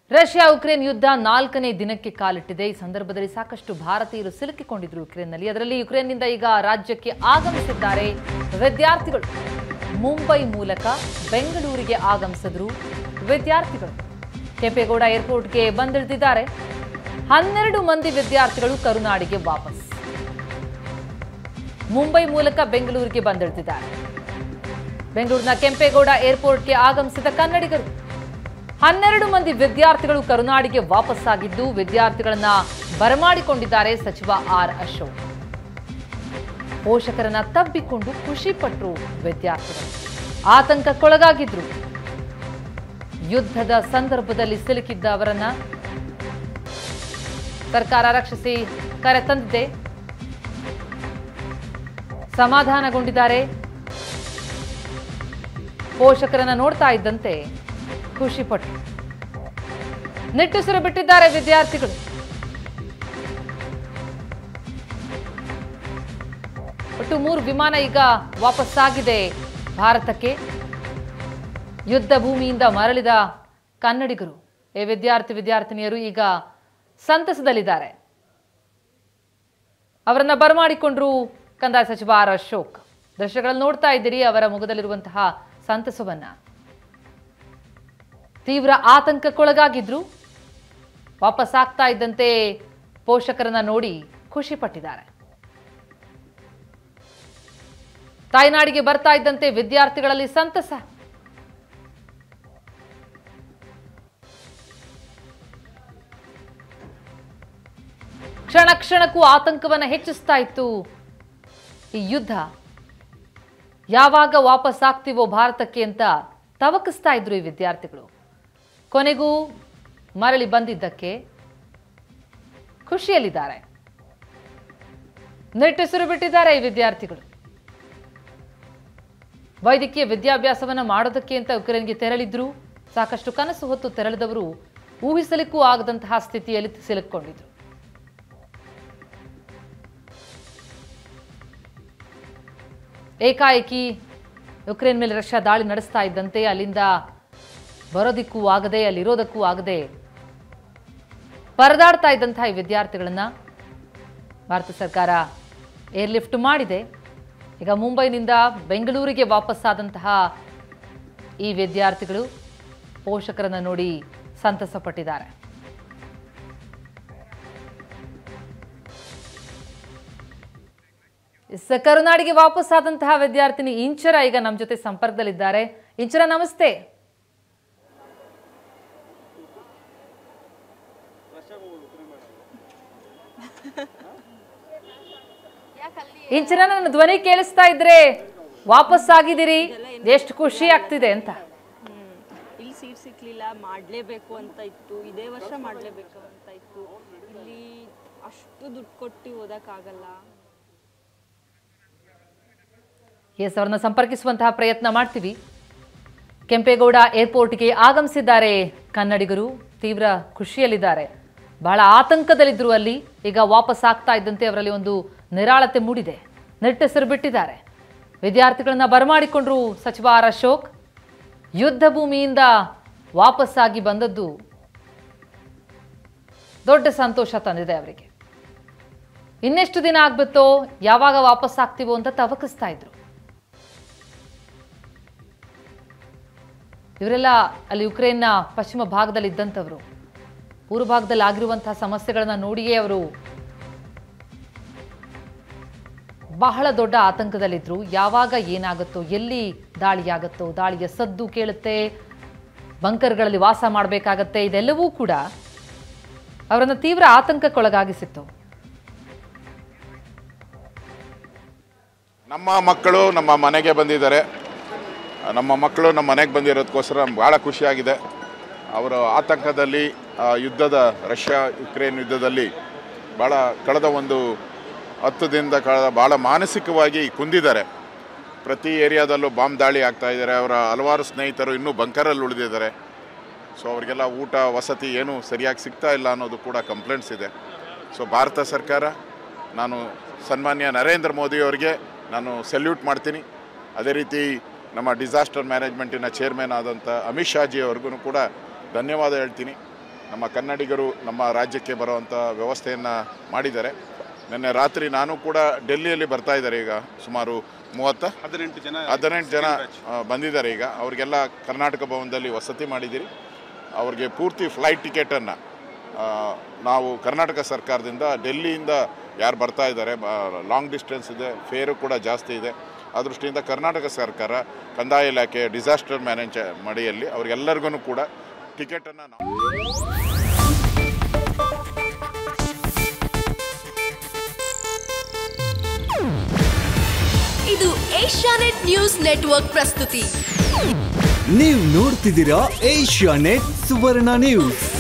Russia Ukraine ಯುದ್ಧ ನಾಲ್ಕನೇ ದಿನಕ್ಕೆ ಕಾಲಿಟ್ಟಿದೆ ಈ ಸಂದರ್ಭದಲ್ಲಿ ಸಾಕಷ್ಟು ಭಾರತೀಯರು ಸಿಲುಕಿಕೊಂಡಿದ್ರು ಯುಕ್ರೇನ್ನಲ್ಲಿ ಅದರಲ್ಲಿ ಯುಕ್ರೇನ್ನಿಂದ ಈಗ ರಾಜ್ಯಕ್ಕೆ ಆಗಮಿಸಿದ್ದಾರೆ ವಿದ್ಯಾರ್ಥಿಗಳು ಮುಂಬೈ ಮೂಲಕ ಬೆಂಗಳೂರಿಗೆ ಆಗಮಿಸಿದ್ರು ವಿದ್ಯಾರ್ಥಿಗಳು ಕೆಂಪೇಗೌಡ ಏರ್ಪೋರ್ಟ್ಗೆ ಬಂದಿಳಿದಿದ್ದಾರೆ ಹನ್ನೆರಡು ಮಂದಿ ವಿದ್ಯಾರ್ಥಿಗಳು ಕರುನಾಡಿಗೆ ವಾಪಸ್ ಮುಂಬೈ ಮೂಲಕ ಬೆಂಗಳೂರಿಗೆ ಬಂದಿಳಿದಿದ್ದಾರೆ ಬೆಂಗಳೂರಿನ ಕೆಂಪೇಗೌಡ ಏರ್ಪೋರ್ಟ್ಗೆ ಆಗಮಿಸಿದ ಕನ್ನಡಿಗರು ಹನ್ನೆರಡು ಮಂದಿ ವಿದ್ಯಾರ್ಥಿಗಳು ಕರುನಾಡಿಗೆ ವಾಪಸ್ಸಾಗಿದ್ದು ವಿದ್ಯಾರ್ಥಿಗಳನ್ನ ಬರಮಾಡಿಕೊಂಡಿದ್ದಾರೆ ಸಚಿವ ಆರ್ ಅಶೋಕ್ ಪೋಷಕರನ್ನ ತಬ್ಬಿಕೊಂಡು ಖುಷಿ ಪಟ್ಟರು ವಿದ್ಯಾರ್ಥಿಗಳು ಆತಂಕಕ್ಕೊಳಗಾಗಿದ್ರು ಯುದ್ಧದ ಸಂದರ್ಭದಲ್ಲಿ ಸಿಲುಕಿದ್ದ ಅವರನ್ನ ಸರ್ಕಾರ ರಕ್ಷಿಸಿ ಕರೆ ತಂದಿದೆ ಸಮಾಧಾನಗೊಂಡಿದ್ದಾರೆ ಪೋಷಕರನ್ನ ನೋಡ್ತಾ ಇದ್ದಂತೆ ಖುಷಿ ಪಟ್ಟರು ನಿಟ್ಟುಸಿರು ಬಿಟ್ಟಿದ್ದಾರೆ ವಿದ್ಯಾರ್ಥಿಗಳು ಒಟ್ಟು ಮೂರು ವಿಮಾನ ಈಗ ವಾಪಸ್ಸಾಗಿದೆ ಭಾರತಕ್ಕೆ ಯುದ್ಧ ಭೂಮಿಯಿಂದ ಮರಳಿದ ಕನ್ನಡಿಗರು ಈ ವಿದ್ಯಾರ್ಥಿ ವಿದ್ಯಾರ್ಥಿನಿಯರು ಈಗ ಸಂತಸದಲ್ಲಿದ್ದಾರೆ ಅವರನ್ನ ಬರಮಾಡಿಕೊಂಡ್ರು ಕಂದಾಯ ಸಚಿವ ಆರ್ ಅಶೋಕ್ ದೃಶ್ಯಗಳಲ್ಲಿ ನೋಡ್ತಾ ಇದ್ದೀರಿ ಅವರ ಮುಖದಲ್ಲಿರುವಂತಹ ಸಂತಸವನ್ನ ತೀವ್ರ ಆತಂಕಕ್ಕೊಳಗಾಗಿದ್ರು ವಾಪಸ್ ಆಗ್ತಾ ಇದ್ದಂತೆ ಪೋಷಕರನ್ನ ನೋಡಿ ಖುಷಿ ಪಟ್ಟಿದ್ದಾರೆ ತಾಯ್ನಾಡಿಗೆ ಬರ್ತಾ ಇದ್ದಂತೆ ವಿದ್ಯಾರ್ಥಿಗಳಲ್ಲಿ ಸಂತಸ ಕ್ಷಣ ಕ್ಷಣಕ್ಕೂ ಆತಂಕವನ್ನ ಹೆಚ್ಚಿಸ್ತಾ ಇತ್ತು ಈ ಯುದ್ಧ ಯಾವಾಗ ವಾಪಸ್ ಆಗ್ತೀವೋ ಭಾರತಕ್ಕೆ ಅಂತ ತವಕಿಸ್ತಾ ಇದ್ರು ಈ ವಿದ್ಯಾರ್ಥಿಗಳು ಕೊನೆಗೂ ಮರಳಿ ಬಂದಿದ್ದಕ್ಕೆ ಖುಷಿಯಲ್ಲಿದ್ದಾರೆ ನಿಟ್ಟುಸಿರು ಬಿಟ್ಟಿದ್ದಾರೆ ಈ ವಿದ್ಯಾರ್ಥಿಗಳು ವೈದ್ಯಕೀಯ ವಿದ್ಯಾಭ್ಯಾಸವನ್ನ ಮಾಡೋದಕ್ಕೆ ಅಂತ ಉಕ್ರೇನ್ಗೆ ತೆರಳಿದ್ರು ಸಾಕಷ್ಟು ಕನಸು ಹೊತ್ತು ತೆರಳಿದವರು ಊಹಿಸಲಿಕ್ಕೂ ಆಗದಂತಹ ಸ್ಥಿತಿಯಲ್ಲಿ ಸಿಲುಕೊಂಡಿದ್ರು ಏಕಾಏಕಿ ಯುಕ್ರೇನ್ ಮೇಲೆ ರಷ್ಯಾ ದಾಳಿ ನಡೆಸ್ತಾ ಇದ್ದಂತೆ ಅಲ್ಲಿಂದ ಬರೋದಿಕ್ಕೂ ಆಗದೆ ಅಲ್ಲಿರೋದಕ್ಕೂ ಆಗದೆ ಪರದಾಡ್ತಾ ಇದ್ದಂತಹ ಈ ವಿದ್ಯಾರ್ಥಿಗಳನ್ನ ಭಾರತ ಸರ್ಕಾರ ಏರ್ಲಿಫ್ಟ್ ಮಾಡಿದೆ ಈಗ ಮುಂಬೈನಿಂದ ಬೆಂಗಳೂರಿಗೆ ವಾಪಸ್ಸಾದಂತಹ ಈ ವಿದ್ಯಾರ್ಥಿಗಳು ಪೋಷಕರನ್ನ ನೋಡಿ ಸಂತಸ ಪಟ್ಟಿದ್ದಾರೆ ಎಸ್, ಕರುನಾಡಿಗೆ ವಾಪಸ್ ಆದಂತಹ ವಿದ್ಯಾರ್ಥಿನಿ ಇಂಚರ ಈಗ ನಮ್ಮ ಜೊತೆ ಸಂಪರ್ಕದಲ್ಲಿದ್ದಾರೆ ಇಂಚರ ನಮಸ್ತೆ ಇಂಚರ ನನ್ನ ಧ್ವನಿ ಕೇಳಿಸ್ತಾ ಇದ್ರೆ ವಾಪಸ್ ಆಗಿದ್ದೀರಿ ಎಷ್ಟು ಖುಷಿ ಆಗ್ತಿದೆ ಅಂತ ಹ್ಮ್. ಇಲ್ಲಿ ಸೀಟ್ ಸಿಕ್ಲಿಲ್ಲ ಮಾಡಲೇಬೇಕು ಅಂತ ಇತ್ತು ಇದೇ ವರ್ಷ ಮಾಡಲೇಬೇಕು ಅಂತ ಇತ್ತು ಇಲ್ಲಿ ಅಷ್ಟು ದುಡ್ಡು ಕೊಟ್ಟು ಓದಕ್ಕಾಗಲ್ಲ ಎಸ್ ಅವರನ್ನ ಸಂಪರ್ಕಿಸುವಂತಹ ಪ್ರಯತ್ನ ಮಾಡ್ತೀವಿ ಕೆಂಪೇಗೌಡ ಏರ್ಪೋರ್ಟ್ಗೆ ಆಗಮಿಸಿದ್ದಾರೆ ಕನ್ನಡಿಗರು ತೀವ್ರ ಖುಷಿಯಲ್ಲಿದ್ದಾರೆ ಬಹಳ ಆತಂಕದಲ್ಲಿದ್ದರು ಅಲ್ಲಿ ಈಗ ವಾಪಸ್ ಆಗ್ತಾ ಇದ್ದಂತೆ ಅವರಲ್ಲಿ ಒಂದು ನಿರಾಳತೆ ಮೂಡಿದೆ ನಿಟ್ಟೆಸರು ಬಿಟ್ಟಿದ್ದಾರೆ ವಿದ್ಯಾರ್ಥಿಗಳನ್ನ ಬರಮಾಡಿಕೊಂಡ್ರು ಸಚಿವ ಆರ್ ಅಶೋಕ್ ಯುದ್ಧ ಭೂಮಿಯಿಂದ ವಾಪಸ್ಸಾಗಿ ಬಂದದ್ದು ದೊಡ್ಡ ಸಂತೋಷ ತಂದಿದೆ ಅವರಿಗೆ ಇನ್ನೆಷ್ಟು ದಿನ ಆಗ್ಬಿತ್ತೋ ಯಾವಾಗ ವಾಪಸ್ ಆಗ್ತೀವೋ ಅಂತ ತವಕಿಸ್ತಾ ಇದ್ರು ಇವರೆಲ್ಲ ಅಲ್ಲಿ ಯುಕ್ರೇನ್ನ ಪಶ್ಚಿಮ ಭಾಗದಲ್ಲಿ ಇದ್ದಂಥವ್ರು ಪೂರ್ವ ಭಾಗದಲ್ಲಿ ಆಗಿರುವಂತಹ ಸಮಸ್ಯೆಗಳನ್ನ ನೋಡಿಯೇ ಅವರು ಬಹಳ ದೊಡ್ಡ ಆತಂಕದಲ್ಲಿದ್ರು ಯಾವಾಗ ಏನಾಗುತ್ತೋ ಎಲ್ಲಿ ದಾಳಿಯಾಗುತ್ತೋ ದಾಳಿಯ ಸದ್ದು ಕೇಳುತ್ತೆ ಬಂಕರ್ಗಳಲ್ಲಿ ವಾಸ ಮಾಡಬೇಕಾಗತ್ತೆ ಇದೆಲ್ಲವೂ ಕೂಡ ಅವರನ್ನು ತೀವ್ರ ಆತಂಕಕ್ಕೊಳಗಾಗಿಸಿತ್ತು ನಮ್ಮ ಮಕ್ಕಳು ನಮ್ಮ ಮನೆಗೆ ಬಂದಿದ್ದಾರೆ ನಮ್ಮ ಮಕ್ಕಳು ನಮ್ಮ ಮನೆಗೆ ಬಂದಿರೋದಕ್ಕೋಸ್ಕರ ನಮ್ಗೆ ಭಾಳ ಖುಷಿಯಾಗಿದೆ ಅವರು ಆತಂಕದಲ್ಲಿ ಆ, ಯುದ್ಧದ ರಷ್ಯಾ ಯುಕ್ರೇನ್ ಯುದ್ಧದಲ್ಲಿ ಭಾಳ ಕಳೆದ ಒಂದು ಹತ್ತು ದಿನದ ಕಳೆದ ಭಾಳ ಮಾನಸಿಕವಾಗಿ ಕುಂದಿದ್ದಾರೆ ಪ್ರತಿ ಏರಿಯಾದಲ್ಲೂ ಬಾಂಬ್ ದಾಳಿ ಆಗ್ತಾ ಇದ್ದಾರೆ ಅವರ ಹಲವಾರು ಸ್ನೇಹಿತರು ಇನ್ನೂ ಬಂಕರಲ್ಲಿ ಉಳಿದಿದ್ದಾರೆ ಸೊ ಅವರಿಗೆಲ್ಲ ಊಟ ವಸತಿ ಏನೂ ಸರಿಯಾಗಿ ಸಿಗ್ತಾ ಇಲ್ಲ ಅನ್ನೋದು ಕೂಡ ಕಂಪ್ಲೇಂಟ್ಸ್ ಇದೆ ಸೊ ಭಾರತ ಸರ್ಕಾರ ನಾನು ಸನ್ಮಾನ್ಯ ನರೇಂದ್ರ ಮೋದಿ ಅವರಿಗೆ ನಾನು ಸೆಲ್ಯೂಟ್ ಮಾಡ್ತೀನಿ ಅದೇ ರೀತಿ ನಮ್ಮ ಡಿಸಾಸ್ಟರ್ ಮ್ಯಾನೇಜ್ಮೆಂಟಿನ ಚೇರ್ಮನ್ ಆದಂಥ ಅಮಿತ್ ಶಾಜಿ ಅವ್ರಿಗೂ ಕೂಡ ಧನ್ಯವಾದ ಹೇಳ್ತೀನಿ ನಮ್ಮ ಕನ್ನಡಿಗರು ನಮ್ಮ ರಾಜ್ಯಕ್ಕೆ ಬರುವಂಥ ವ್ಯವಸ್ಥೆಯನ್ನು ಮಾಡಿದ್ದಾರೆ ನಿನ್ನೆ ರಾತ್ರಿ ನಾನು ಕೂಡ ಡೆಲ್ಲಿಯಲ್ಲಿ ಬರ್ತಾ ಇದ್ದಾರೆ ಈಗ ಸುಮಾರು ಮೂವತ್ತ ಹದಿನೆಂಟು ಜನ ಹದಿನೆಂಟು ಜನ ಆ, ಬಂದಿದ್ದಾರೆ ಈಗ ಅವರಿಗೆಲ್ಲ ಕರ್ನಾಟಕ ಭವನದಲ್ಲಿ ವಸತಿ ಮಾಡಿದ್ದೀರಿ ಅವ್ರಿಗೆ ಪೂರ್ತಿ ಫ್ಲೈಟ್ ಟಿಕೆಟನ್ನು ನಾವು ಕರ್ನಾಟಕ ಸರ್ಕಾರದಿಂದ ಡೆಲ್ಲಿಯಿಂದ ಯಾರು ಬರ್ತಾ ಇದ್ದಾರೆ ಲಾಂಗ್ ಡಿಸ್ಟೆನ್ಸ್ ಇದೆ ಫೇರು ಕೂಡ ಜಾಸ್ತಿ ಇದೆ ಆ ದೃಷ್ಟಿಯಿಂದ ಕರ್ನಾಟಕ ಸರ್ಕಾರ ಕಂದಾಯ ಇಲಾಖೆ ಡಿಸಾಸ್ಟರ್ ಮ್ಯಾನೇಜ್ ಮಡಿಯಲ್ಲಿ ಅವ್ರಿಗೆಲ್ಲರಿಗೂ ಕೂಡ ಟಿಕೆಟನ್ನು ನಾವು ಇದು ಏಷ್ಯಾನೆಟ್ ನ್ಯೂಸ್ ನೆಟ್ವರ್ಕ್ ಪ್ರಸ್ತುತಿ ನೀವು ನೋಡ್ತಿದ್ದೀರಾ ಏಷ್ಯಾ ನೆಟ್ ಸುವರ್ಣ ನ್ಯೂಸ್